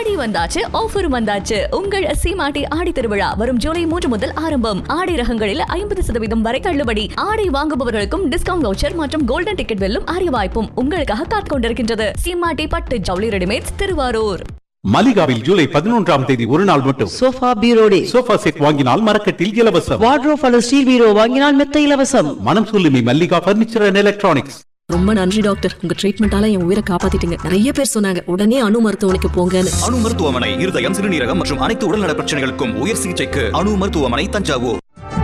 ஆடி வந்தாச்சு ஆஃபர் வந்தாச்சு உங்கள் சீமாட்டி ஆடி திருவிழா வரும் ஜூலை மூன்று முதல் ஆரம்பம் ஆடை ரகங்களில் ஐம்பது சதவீதம் வரை தள்ளுபடி ஆடை வாங்குபவர்களுக்கும் டிஸ்கவுண்ட் வவுச்சர் மற்றும் கோல்டன் டிக்கெட் வெல்லும் அரிய வாய்ப்பும் உங்களுக்காக காத்துக் கொண்டிருக்கின்றது சீமாட்டி பட்டு ஜவுளி ரெடிமேட்ஸ் திருவாரூர் மலிகாவில் ஜூலை பதினொன்றாம் தேதி ஒரு நாள் மட்டும் sofa bureau day sofa set வாங்கினால் மரக்கட்டில் இலவசம் வார்ட்ரோப் அல்லது ஸ்டீல் பீரோ வாங்கினால் மெத்த இலவசம் மனம் சொல்லுமி மல்லிகா பர்னிச்சர் அண்ட் எலக்ட்ரானிக்ஸ் ரொம்ப நன்றி டாக்டர் உங்க ட்ரீட்மெண்டால என் உயிரை காப்பாத்திட்டீங்க நிறைய பேர் சொன்னாங்க உடனே அணு மருத்துவமனைக்கு போங்கன்னு அணு மருத்துவமனை இருதயம் சிறுநீரகம் மற்றும் அனைத்து உடல்நல பிரச்சனைகளுக்கும் உயர் சிகிச்சைக்கு அணு மருத்துவமனை தஞ்சாவூர்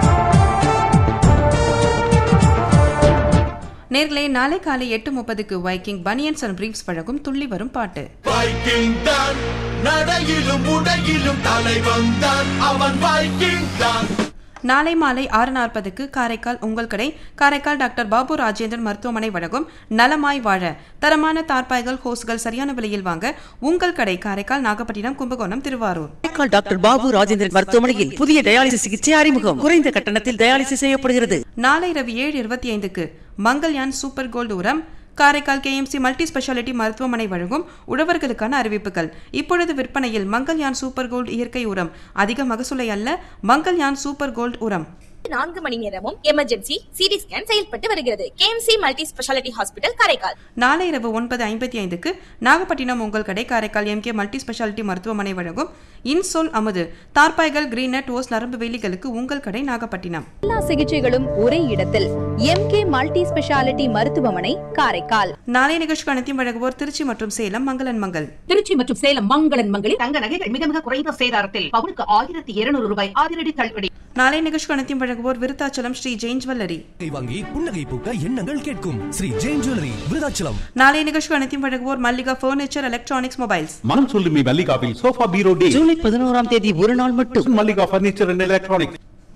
நேர்களே நாளை காலை எட்டு முப்பதுக்கு வைக்கிங் பனியன்ஸ் அண்ட் பிரீப்ஸ் வழங்கும் துள்ளி வரும் பாட்டு வைக்கிங் தான் நடையிலும் உடையிலும் தலைவன் தான் அவன் வைக்கிங் தான் நாளை மாலை ஆறு நாற்பதுக்கு காரைக்கால் உங்கள் கடை காரைக்கால் டாக்டர் பாபு ராஜேந்திரன் மருத்துவமனை வழங்கும் நலமாய் வாழ தரமான தார்பாய்கள் ஹோஸ்கள் சரியான விலையில் வாங்க உங்கள் கடை காரைக்கால் நாகப்பட்டினம் கும்பகோணம் திருவாரூர் காரைக்கால் டாக்டர் பாபு ராஜேந்திரன் மருத்துவமனையில் புதிய டயாலிசிஸ் சிகிச்சை அறிமுகம் குறைந்த கட்டணத்தில் டயாலிசிஸ் செய்யப்படுகிறது நாளை இரவு ஏழு இருபத்தி ஐந்துக்கு மங்கள்யான் சூப்பர் கோல்டு உரம் காரைக்கால் கேஎம்சி மல்டி ஸ்பெஷாலிட்டி மருத்துவமனை வழங்கும் உழவர்களுக்கான அறிவிப்புகள் இப்பொழுது விற்பனையில் மங்கள்யான் சூப்பர் கோல்டு இயற்கை உரம் அதிக மகசூலை அல்ல மங்கள்யான் சூப்பர் கோல்டு உரம் நான்கு மணி நேரமும் எமர்ஜென்சி சிடி ஸ்கேன் செயல்பட்டு வருகிறது KMC multi speciality hospital Karaikal நாளை இரவு ஒன்பது ஐம்பத்தி ஐந்துக்கு நாகப்பட்டினம் உங்கள் கடை காரைக்கால் எம்கே மல்டி ஸ்பெஷாலிட்டி மருத்துவமனை வழங்கும் இன்சோல் அமுது தார்பாய்கள் கிரீனட் ஓஸ் நரம்பு வேலிகளுக்கு உங்கள் கடை நாகப்பட்டினம் எல்லா சிகிச்சைகளும் ஒரே இடத்தில் எம்கே மல்டி ஸ்பெஷாலிட்டி மருத்துவமனை காரைக்கால் நாளை நிகழ்ச்சிக்கு அனைத்தையும் வழங்குவோர் திருச்சி மற்றும் சேலம் மங்களன் மங்கள் திருச்சி மற்றும் சேலம் மங்களன் மங்களில் தங்க நகைகள் மிக மிக குறைந்த சேதாரத்தில் பவுனுக்கு ஆயிரத்தி இருநூறு ரூபாய் அதிரடி தள்ளுபடி நாளை நிகழ்ச்சிக்கு அனைத்தையும் வழங்குவோர் விருத்தாச்சலம் ஸ்ரீ ஜெயின் ஜுவல்லரி வாங்கி புன்னகை பூக்க எண்ணங்கள் கேட்கும் ஸ்ரீ ஜெயின் ஜுவல்லரி விருதாச்சலம் நாளை நிகழ்ச்சிக்கு அனைத்தையும் வழங்குவோர் மல்லிகா பர்னிச்சர் எலக்ட்ரானிக்ஸ் மொபைல்ஸ் மனம் சொல்லுமி மல்லிகாவில் சோஃபா பீரோ டே ஜூலை பதினோராம் தேதி ஒரு நாள் மட்டும் மல்லிகா பர்னிச்சர் அண்ட் எலக்ட்ரானிக்ஸ்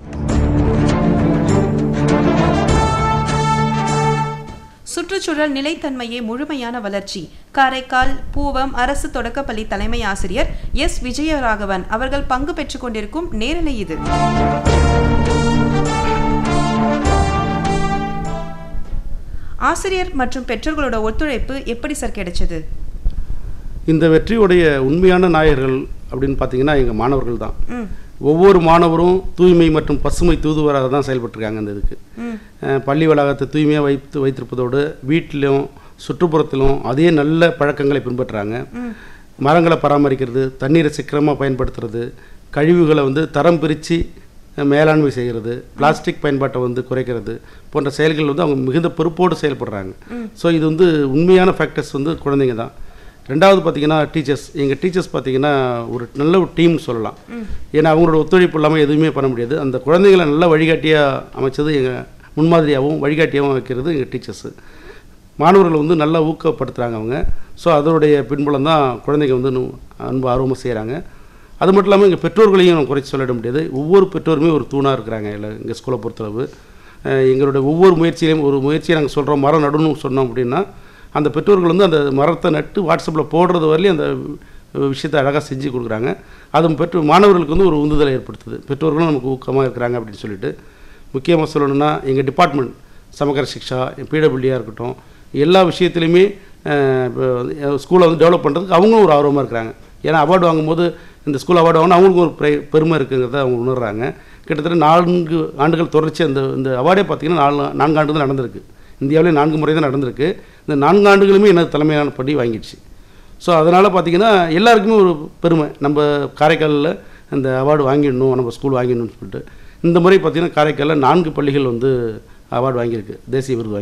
சுற்றுச்சூழல் நிலைத்தன்மையே முழுமையான வளர்ச்சி காரைக்கால் பூவம் அரசு தொடக்கப்பள்ளி தலைமை ஆசிரியர் எஸ் விஜயராகவன் அவர்கள் பங்கு பெற்றுக் கொண்டிருக்கும் நேரலை இது ஆசிரியர் மற்றும் பெற்றோர்களோட ஒத்துழைப்பு எப்படி சார் கிடைச்சது இந்த வெற்றியுடைய உண்மையான நாயர்கள் அப்படின்னு பார்த்தீங்கன்னா எங்கள் மாணவர்கள் தான் ம். ஒவ்வொரு மாணவரும் தூய்மை மற்றும் பசுமை தூதுவராக தான் செயல்பட்டிருக்காங்க இந்த இதுக்கு ம். அஹ் பள்ளி வளாகத்தை தூய்மையாக வைத்து வைத்திருப்பதோடு வீட்டிலும் சுற்றுப்புறத்திலும் அதே நல்ல பழக்கங்களை பின்பற்றுறாங்க ம். மரங்களை பராமரிக்கிறது தண்ணீரை சிக்கனமாக பயன்படுத்துறது கழிவுகளை வந்து தரம் பிரித்து மேலாண்மை செய்கிறது பிளாஸ்டிக் பயன்பாட்டை வந்து குறைக்கிறது போன்ற செயல்கள் வந்து அவங்க மிகுந்த பொறுப்போடு செயல்படுறாங்க ம். ஸோ இது வந்து உண்மையான ஃபேக்டர்ஸ் வந்து குழந்தைங்க தான் ரெண்டாவது பார்த்தீங்கன்னா டீச்சர்ஸ் எங்கள் டீச்சர்ஸ் பார்த்தீங்கன்னா ஒரு நல்ல ஒரு டீம்னு சொல்லலாம் ம். ஏன்னா அவங்களோட ஒத்துழைப்பு இல்லாமல் எதுவுமே பண்ண முடியாது அந்த குழந்தைகளை நல்ல வழிகாட்டியாக அமைச்சது எங்கள் முன்மாதிரியாகவும் வழிகாட்டியாகவும் வைக்கிறது எங்கள் டீச்சர்ஸு மாணவர்களை வந்து நல்லா ஊக்கப்படுத்துகிறாங்க அவங்க ஸோ அதனுடைய பின்புலம் தான் குழந்தைங்க வந்து இன்னும் அன்பு ஆர்வமாக செய்கிறாங்க அது மட்டும் இல்லாமல் எங்கள் பெற்றோர்களையும் குறைச்சி சொல்லிட முடியாது ஒவ்வொரு பெற்றோருமே ஒரு தூணாக இருக்கிறாங்க இல்லை எங்கள் ஸ்கூலை பொறுத்தளவு அஹ் எங்களுடைய ஒவ்வொரு முயற்சியிலையும் ஒரு முயற்சியை நாங்கள் சொல்கிறோம் மரம் நடணும்னு சொன்னோம் அப்படின்னா அந்த பெற்றோர்கள் வந்து அந்த மரத்தை நட்டு வாட்ஸ்அப்பில் போடுறது வரலையும் அந்த விஷயத்தை அழகாக செஞ்சு கொடுக்குறாங்க அது பெற்று மாணவர்களுக்கு வந்து ஒரு உந்துதலை ஏற்படுத்துது பெற்றோர்களும் நமக்கு ஊக்கமாக இருக்கிறாங்க அப்படின்னு சொல்லிட்டு முக்கியமாக சொல்லணும்னா எங்கள் டிபார்ட்மெண்ட் சமகர சிக்ஷா பிடபிள்யூடியாக இருக்கட்டும் எல்லா விஷயத்துலையுமே ஸ்கூலை வந்து டெவலப் பண்ணுறதுக்கு அவங்களும் ஒரு ஆர்வமாக இருக்கிறாங்க ஏன்னா அவார்டு வாங்கும்போது இந்த ஸ்கூல் அவார்டு வாங்கினா அவங்களுக்கும் ஒரு ப்ரை பெருமை இருக்குங்கிறத அவங்க உணர்றாங்க கிட்டத்தட்ட நான்கு ஆண்டுகள் தொடர்ச்சி அந்த இந்த அவார்டே பார்த்தீங்கன்னா நாலு நான்கு ஆண்டு தான் நடந்திருக்கு இந்தியாவிலே நான்கு முறை தான் நடந்திருக்கு இந்த நான்கு ஆண்டுகளுமே எனது தலைமையான படி வாங்கிடுச்சு ஸோ அதனால் பார்த்தீங்கன்னா எல்லாருக்குமே ஒரு பெருமை நம்ம காரைக்காலில் அந்த அவார்டு வாங்கிடணும் நம்ம ஸ்கூல் வாங்கிடணும்னு சொல்லிட்டு இந்த முறை பார்த்தீங்கன்னா காரைக்காலில் நான்கு பள்ளிகள் வந்து அவார்டு வாங்கியிருக்கு தேசிய விருது வாங்கி